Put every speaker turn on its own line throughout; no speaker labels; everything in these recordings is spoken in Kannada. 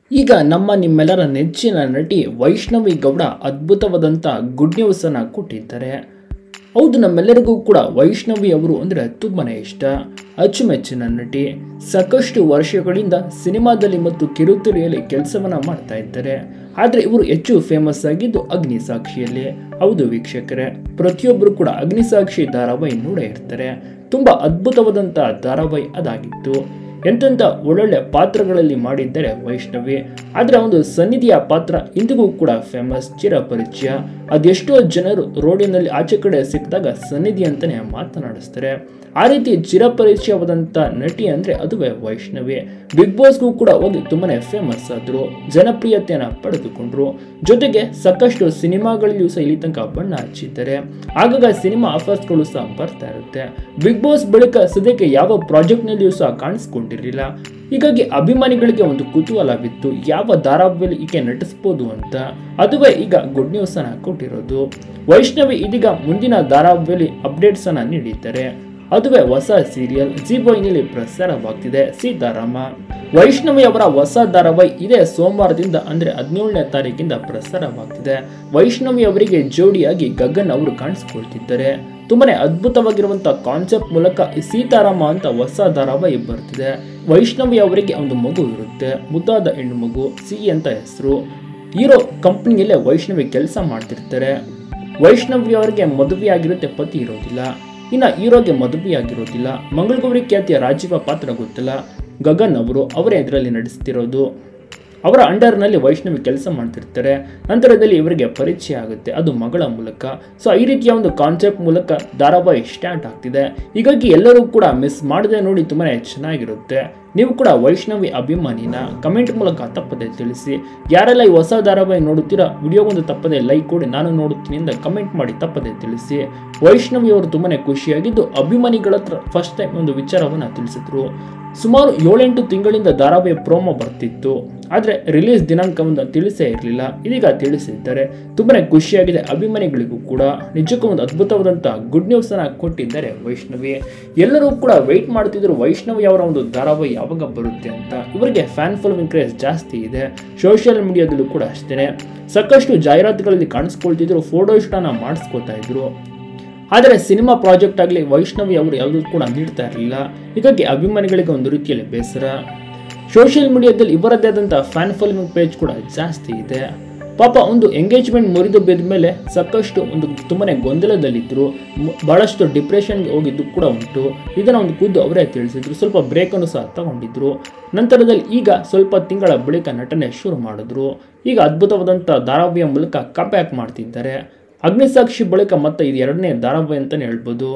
ಈಗ ನಮ್ಮ ನಿಮ್ಮೆಲ್ಲರ ನೆಚ್ಚಿನ ನಟಿ ವೈಷ್ಣವಿ ಗೌಡ ಅದ್ಭುತವಾದಂಥ ಗುಡ್ ನ್ಯೂಸನ್ನು ಕೊಟ್ಟಿದ್ದಾರೆ ಹೌದು ನಮ್ಮೆಲ್ಲರಿಗೂ ಕೂಡ ವೈಷ್ಣವಿ ಅವರು ಅಂದರೆ ತುಂಬಾನೇ ಇಷ್ಟ ಅಚ್ಚುಮೆಚ್ಚಿನ ನಟಿ ಸಾಕಷ್ಟು ವರ್ಷಗಳಿಂದ ಸಿನಿಮಾದಲ್ಲಿ ಮತ್ತು ಕಿರುತೆರೆಯಲ್ಲಿ ಕೆಲಸವನ್ನ ಮಾಡ್ತಾ ಇದ್ದಾರೆ ಆದರೆ ಇವರು ಹೆಚ್ಚು ಫೇಮಸ್ ಆಗಿದ್ದು ಅಗ್ನಿ ಸಾಕ್ಷಿಯಲ್ಲಿ ಹೌದು ವೀಕ್ಷಕರೇ ಪ್ರತಿಯೊಬ್ಬರು ಕೂಡ ಅಗ್ನಿ ಸಾಕ್ಷಿ ಧಾರಾವಾಹಿ ನೋಡೇ ಇರ್ತಾರೆ ತುಂಬಾ ಅದ್ಭುತವಾದಂಥ ಧಾರಾವಾಹಿ ಅದಾಗಿತ್ತು ಎಂತೆಂಥ ಒಳ್ಳೊಳ್ಳೆ ಪಾತ್ರಗಳಲ್ಲಿ ಮಾಡಿದ್ದಾರೆ ವೈಷ್ಣವಿ ಆದರೆ ಒಂದು ಸನ್ನಿಧಿಯ ಪಾತ್ರ ಇಂದಿಗೂ ಕೂಡ ಫೇಮಸ್ ಚಿರಪರಿಚಯ ಅದೆಷ್ಟೋ ಜನರು ರೋಡಿನಲ್ಲಿ ಆಚೆ ಕಡೆ ಸಿಕ್ಕಿದಾಗ ಸನ್ನಿಧಿ ಅಂತಾನೆ ಮಾತನಾಡಿಸ್ತಾರೆ ಆ ರೀತಿ ಚಿರಪರಿಚಯವಾದಂಥ ನಟಿ ಅಂದರೆ ಅದುವೇ ವೈಷ್ಣವಿ ಬಿಗ್ ಬಾಸ್ಗೂ ಕೂಡ ಹೋಗಿ ತುಂಬಾನೇ ಫೇಮಸ್ ಆದರು ಜನಪ್ರಿಯತೆಯನ್ನು ಪಡೆದುಕೊಂಡ್ರು ಜೊತೆಗೆ ಸಾಕಷ್ಟು ಸಿನಿಮಾಗಳಲ್ಲಿಯೂ ಸಹ ಇಲ್ಲಿ ತನಕ ಬಣ್ಣ ಹಚ್ಚಿದ್ದಾರೆ ಆಗಾಗ ಸಿನಿಮಾ ಆಫರ್ಸ್ಗಳು ಸಹ ಬರ್ತಾ ಇರುತ್ತೆ ಬಿಗ್ ಬಾಸ್ ಬಳಿಕ ಸದ್ಯಕ್ಕೆ ಯಾವ ಪ್ರಾಜೆಕ್ಟ್ನಲ್ಲಿಯೂ ಸಹ ಕಾಣಿಸ್ಕೊಂಡಿರಲಿಲ್ಲ ಹೀಗಾಗಿ ಅಭಿಮಾನಿಗಳಿಗೆ ಒಂದು ಕುತೂಹಲವಿತ್ತು ಯಾವ ಧಾರಾವಾಹಿಯಲ್ಲಿ ಈಕೆ ನಟಿಸ್ಬೋದು ಅಂತ ಅದುವೇ ಈಗ ಗುಡ್ ನ್ಯೂಸ್ ಅನ್ನ ಕೊಟ್ಟಿರೋದು ವೈಷ್ಣವಿ ಇದೀಗ ಮುಂದಿನ ಧಾರಾವಾಹಿಯಲ್ಲಿ ಅಪ್ಡೇಟ್ಸ್ ಅನ್ನ ನೀಡಿದ್ದಾರೆ ಅದುವೇ ಹೊಸ ಸೀರಿಯಲ್ ಜಿ ಬಾಯ್ನಲ್ಲಿ ಪ್ರಸಾರವಾಗ್ತಿದೆ ಸೀತಾರಾಮ ವೈಷ್ಣವಿ ಅವರ ಹೊಸ ಧಾರಾವಾಹಿ ಇದೇ ಸೋಮವಾರದಿಂದ ಅಂದ್ರೆ ಹದಿನೇಳನೇ ತಾರೀಕಿಂದ ಪ್ರಸಾರವಾಗ್ತಿದೆ ವೈಷ್ಣವಿ ಅವರಿಗೆ ಜೋಡಿಯಾಗಿ ಗಗನ್ ಅವರು ಕಾಣಿಸ್ಕೊಳ್ತಿದ್ದಾರೆ ತುಂಬಾನೇ ಅದ್ಭುತವಾಗಿರುವಂತಹ ಕಾನ್ಸೆಪ್ಟ್ ಮೂಲಕ ಈ ಸೀತಾರಾಮ ಅಂತ ಹೊಸ ಧಾರಾವಾಹಿ ಬರ್ತಿದೆ ವೈಷ್ಣವಿ ಅವರಿಗೆ ಒಂದು ಮಗು ಇರುತ್ತೆ ಮುದ್ದಾದ ಹೆಣ್ಣು ಮಗು ಸಿ ಅಂತ ಹೆಸರು ಹೀರೋ ಕಂಪ್ನಿಯಲ್ಲೇ ವೈಷ್ಣವಿ ಕೆಲಸ ಮಾಡ್ತಿರ್ತಾರೆ ವೈಷ್ಣವಿ ಅವರಿಗೆ ಮದುವೆ ಆಗಿರುತ್ತೆ ಪತಿ ಇರೋದಿಲ್ಲ ಇನ್ನು ಹೀರೋಗೆ ಮದುವೆ ಆಗಿರೋದಿಲ್ಲ ಮಂಗಳಗೌರಿ ಖ್ಯಾತಿಯ ರಾಜೀವ ಪಾತ್ರ ಗೊತ್ತಿಲ್ಲ ಗಗನ್ ಅವರು ಅವರೇ ಇದರಲ್ಲಿ ನಡೆಸ್ತಿರೋದು ಅವರ ಅಂಡರ್ನಲ್ಲಿ ವೈಷ್ಣವಿ ಕೆಲಸ ಮಾಡ್ತಿರ್ತಾರೆ ನಂತರದಲ್ಲಿ ಇವರಿಗೆ ಪರಿಚಯ ಆಗುತ್ತೆ ಅದು ಮಗಳ ಮೂಲಕ ಸೊ ಈ ರೀತಿಯ ಒಂದು ಕಾನ್ಸೆಪ್ಟ್ ಮೂಲಕ ಧಾರಾವಾಹಿ ಸ್ಟಾರ್ಟ್ ಆಗ್ತಿದೆ ಹೀಗಾಗಿ ಎಲ್ಲರೂ ಕೂಡ ಮಿಸ್ ಮಾಡದೆ ನೋಡಿ ತುಂಬಾ ಚೆನ್ನಾಗಿರುತ್ತೆ ನೀವು ಕೂಡ ವೈಷ್ಣವಿ ಅಭಿಮಾನಿನ ಕಮೆಂಟ್ ಮೂಲಕ ತಪ್ಪದೆ ತಿಳಿಸಿ ಯಾರೆಲ್ಲ ಈ ಹೊಸ ಧಾರಾವಾಹಿ ನೋಡುತ್ತೀರಾ ವಿಡಿಯೋಗೊಂದು ತಪ್ಪದೆ ಲೈಕ್ ಕೊಡಿ ನಾನು ನೋಡುತ್ತೀನಿ ಅಂತ ಕಮೆಂಟ್ ಮಾಡಿ ತಪ್ಪದೆ ತಿಳಿಸಿ ವೈಷ್ಣವಿ ಅವರು ತುಂಬಾನೇ ಖುಷಿಯಾಗಿದ್ದು ಅಭಿಮಾನಿಗಳ ಹತ್ರ ಫಸ್ಟ್ ಟೈಮ್ ಒಂದು ವಿಚಾರವನ್ನು ತಿಳಿಸಿದ್ರು ಸುಮಾರು ಏಳೆಂಟು ತಿಂಗಳಿಂದ ಧಾರಾವಾಹಿ ಪ್ರೋಮೋ ಬರ್ತಿತ್ತು ಆದರೆ ರಿಲೀಸ್ ದಿನಾಂಕವನ್ನು ತಿಳಿಸೇ ಇರಲಿಲ್ಲ ಇದೀಗ ತಿಳಿಸಿದ್ದಾರೆ ತುಂಬಾನೇ ಖುಷಿಯಾಗಿದೆ ಅಭಿಮಾನಿಗಳಿಗೂ ಕೂಡ ನಿಜಕ್ಕೂ ಒಂದು ಅದ್ಭುತವಾದಂಥ ಗುಡ್ ನ್ಯೂಸ್ ಅನ್ನ ಕೊಟ್ಟಿದ್ದಾರೆ ವೈಷ್ಣವಿ ಎಲ್ಲರೂ ಕೂಡ ವೆಯ್ಟ್ ಮಾಡ್ತಿದ್ರು ವೈಷ್ಣವಿ ಅವರ ಒಂದು ಧಾರಾವಾಹಿ ಯಾವಾಗ ಬರುತ್ತೆ ಅಂತ ಇವರಿಗೆ ಫ್ಯಾನ್ ಫಾಲೋವಿಂಗ್ ಕ್ರೇಜ್ ಜಾಸ್ತಿ ಇದೆ ಸೋಷಿಯಲ್ ಮೀಡಿಯಾದಲ್ಲೂ ಕೂಡ ಅಷ್ಟೇ ಸಾಕಷ್ಟು ಜಾಹೀರಾತುಗಳಲ್ಲಿ ಕಾಣಿಸ್ಕೊಳ್ತಿದ್ರು ಫೋಟೋ ಶೂಟನ್ನು ಮಾಡಿಸ್ಕೊತಾ ಇದ್ರು ಆದರೆ ಸಿನಿಮಾ ಪ್ರಾಜೆಕ್ಟ್ ಆಗಲಿ ವೈಷ್ಣವಿ ಅವರು ಯಾವುದೂ ಕೂಡ ನೀಡ್ತಾ ಇರಲಿಲ್ಲ ಹೀಗಾಗಿ ಅಭಿಮಾನಿಗಳಿಗೆ ಒಂದು ರೀತಿಯಲ್ಲಿ ಬೇಸರ ಸೋಷಿಯಲ್ ಮೀಡಿಯಾದಲ್ಲಿ ಇವರದ್ದೇ ಆದಂಥ ಫ್ಯಾನ್ ಫಾಲೋವಿಂಗ್ ಪೇಜ್ ಕೂಡ ಜಾಸ್ತಿ ಇದೆ ಪಾಪ ಒಂದು ಎಂಗೇಜ್ಮೆಂಟ್ ಮುರಿದು ಬಿದ್ದ ಮೇಲೆ ಸಾಕಷ್ಟು ಒಂದು ತುಂಬಾನೇ ಗೊಂದಲದಲ್ಲಿದ್ದರು ಮ್- ಬಹಳಷ್ಟು ಡಿಪ್ರೆಷನ್ಗೆ ಹೋಗಿದ್ದು ಕೂಡ ಉಂಟು ಇದನ್ನು ಒಂದು ಖುದ್ದು ಅವರೇ ತಿಳಿಸಿದ್ರು ಸ್ವಲ್ಪ ಬ್ರೇಕನ್ನು ಸಹ ತಗೊಂಡಿದ್ರು ನಂತರದಲ್ಲಿ ಈಗ ಸ್ವಲ್ಪ ತಿಂಗಳ ಬಳಿಕ ನಟನೆ ಶುರು ಮಾಡಿದ್ರು ಈಗ ಅದ್ಭುತವಾದಂಥ ಧಾರಾವಾಹಿಯ ಮೂಲಕ ಕಬ್ಯಾಕ್ ಮಾಡ್ತಿದ್ದಾರೆ ಅಗ್ನಿಸಾಕ್ಷಿ ಬಳಿಕ ಮತ್ತೆ ಇದು ಎರಡನೇ ಧಾರಾವಾಹಿ ಅಂತಲೇ ಹೇಳ್ಬೋದು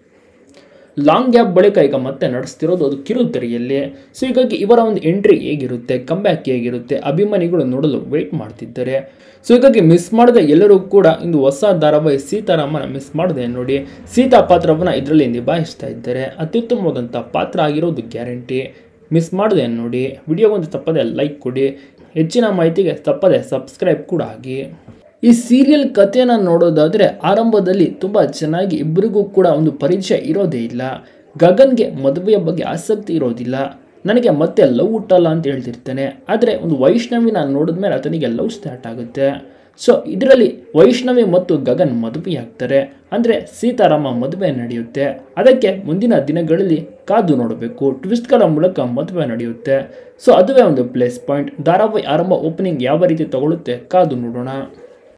ಲಾಂಗ್ ಗ್ಯಾಪ್ ಬಳಿಕ ಈಗ ಮತ್ತೆ ನಡೆಸ್ತಿರೋದು ಅದು ಕಿರುತೆರೆಯಲ್ಲಿ ಸೊ ಹೀಗಾಗಿ ಇವರ ಒಂದು ಎಂಟ್ರಿ ಹೇಗಿರುತ್ತೆ ಕಂಬ್ಯಾಕ್ ಹೇಗಿರುತ್ತೆ ಅಭಿಮಾನಿಗಳು ನೋಡಲು ವೆಯ್ಟ್ ಮಾಡ್ತಿದ್ದಾರೆ ಸೊ ಹೀಗಾಗಿ ಮಿಸ್ ಮಾಡದೆ ಎಲ್ಲರೂ ಕೂಡ ಇಂದು ಹೊಸ ಧಾರಾವಾಹಿ ಸೀತಾರಾಮನ ಮಿಸ್ ಮಾಡದೆ ನೋಡಿ ಸೀತಾ ಪಾತ್ರವನ್ನು ಇದರಲ್ಲಿ ನಿಭಾಯಿಸ್ತಾ ಇದ್ದಾರೆ ಅತ್ಯುತ್ತಮವಾದಂಥ ಪಾತ್ರ ಆಗಿರೋದು ಗ್ಯಾರಂಟಿ ಮಿಸ್ ಮಾಡದೆ ನೋಡಿ ವಿಡಿಯೋಗೊಂದು ತಪ್ಪದೆ ಲೈಕ್ ಕೊಡಿ ಹೆಚ್ಚಿನ ಮಾಹಿತಿಗೆ ತಪ್ಪದೆ ಸಬ್ಸ್ಕ್ರೈಬ್ ಕೂಡ ಆಗಿ ಈ ಸೀರಿಯಲ್ ಕಥೆಯನ್ನು ನೋಡೋದಾದರೆ ಆರಂಭದಲ್ಲಿ ತುಂಬ ಚೆನ್ನಾಗಿ ಇಬ್ಬರಿಗೂ ಕೂಡ ಒಂದು ಪರಿಚಯ ಇರೋದೇ ಇಲ್ಲ ಗಗನ್ಗೆ ಮದುವೆಯ ಬಗ್ಗೆ ಆಸಕ್ತಿ ಇರೋದಿಲ್ಲ ನನಗೆ ಮತ್ತೆ ಲವ್ ಹುಟ್ಟಲ್ಲ ಅಂತ ಹೇಳ್ತಿರ್ತಾನೆ ಆದರೆ ಒಂದು ವೈಷ್ಣವಿನ ನೋಡಿದ್ಮೇಲೆ ಆತನಿಗೆ ಲವ್ ಸ್ಟಾರ್ಟ್ ಆಗುತ್ತೆ ಸೊ ಇದರಲ್ಲಿ ವೈಷ್ಣವಿ ಮತ್ತು ಗಗನ್ ಮದುವೆ ಆಗ್ತಾರೆ ಅಂದರೆ ಸೀತಾರಾಮ ಮದುವೆ ನಡೆಯುತ್ತೆ ಅದಕ್ಕೆ ಮುಂದಿನ ದಿನಗಳಲ್ಲಿ ಕಾದು ನೋಡಬೇಕು ಟ್ವಿಸ್ಟ್ಗಳ ಮೂಲಕ ಮದುವೆ ನಡೆಯುತ್ತೆ ಸೊ ಅದುವೇ ಒಂದು ಪ್ಲೇಸ್ ಪಾಯಿಂಟ್ ಧಾರಾವಾಹಿ ಆರಂಭ ಓಪನಿಂಗ್ ಯಾವ ರೀತಿ ತಗೊಳ್ಳುತ್ತೆ ಕಾದು ನೋಡೋಣ